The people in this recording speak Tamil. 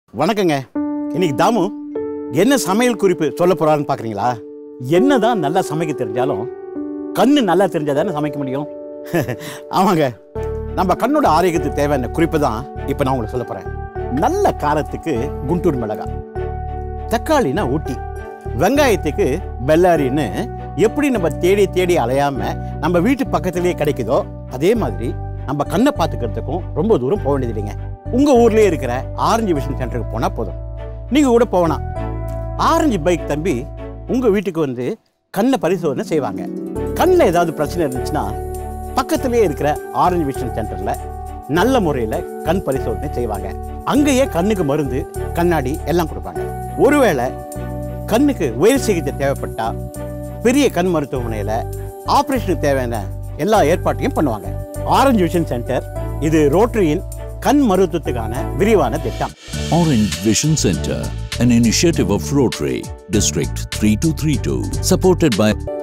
வணக்கங்க இன்னைக்கு தாமு என்ன சமையல் குறிப்பு சொல்ல போறாருன்னு பாக்குறீங்களா என்னதான் நல்லா சமைக்க தெரிஞ்சாலும் கண்ணு நல்லா தெரிஞ்சா தானே சமைக்க முடியும் ஆமாங்க நம்ம கண்ணோட ஆரோக்கியத்துக்கு தேவையான குறிப்பு தான் இப்போ நான் உங்களுக்கு சொல்ல போறேன் நல்ல காரத்துக்கு குண்டூர் மிளகாய் தக்காளினா ஊட்டி வெங்காயத்துக்கு பெல்லாரின்னு எப்படி நம்ம தேடி தேடி அலையாம நம்ம வீட்டு பக்கத்திலேயே கிடைக்குதோ அதே மாதிரி நம்ம கண்ணை பார்த்துக்கிறதுக்கும் ரொம்ப தூரம் போக வேண்டியது இல்லைங்க உங்க ஊர்லயே இருக்கிற ஆரஞ்சு விஷன் சென்டருக்கு போனா போதும் நீங்க கூட போகலாம் ஆரஞ்சு பைக் தம்பி உங்க வீட்டுக்கு வந்து கண்ணை பரிசோதனை செய்வாங்க கண்ணில் ஏதாவது பிரச்சனை இருந்துச்சுன்னா பக்கத்திலேயே இருக்கிற ஆரஞ்சு விஷன் சென்டர்ல நல்ல முறையில் கண் பரிசோதனை செய்வாங்க அங்கேயே கண்ணுக்கு மருந்து கண்ணாடி எல்லாம் கொடுப்பாங்க ஒருவேளை கண்ணுக்கு உயர் சிகிச்சை தேவைப்பட்டா பெரிய கண் மருத்துவமனையில் ஆப்ரேஷனுக்கு தேவையான எல்லா ஏற்பாட்டையும் பண்ணுவாங்க ஆரஞ்சு விஷன் சென்டர் இது ரோட்டரியின் கண் மருத்துவத்துக்கான விரிவான திட்டம் Orange Vision Center, an initiative of Rotary, District 3232, supported by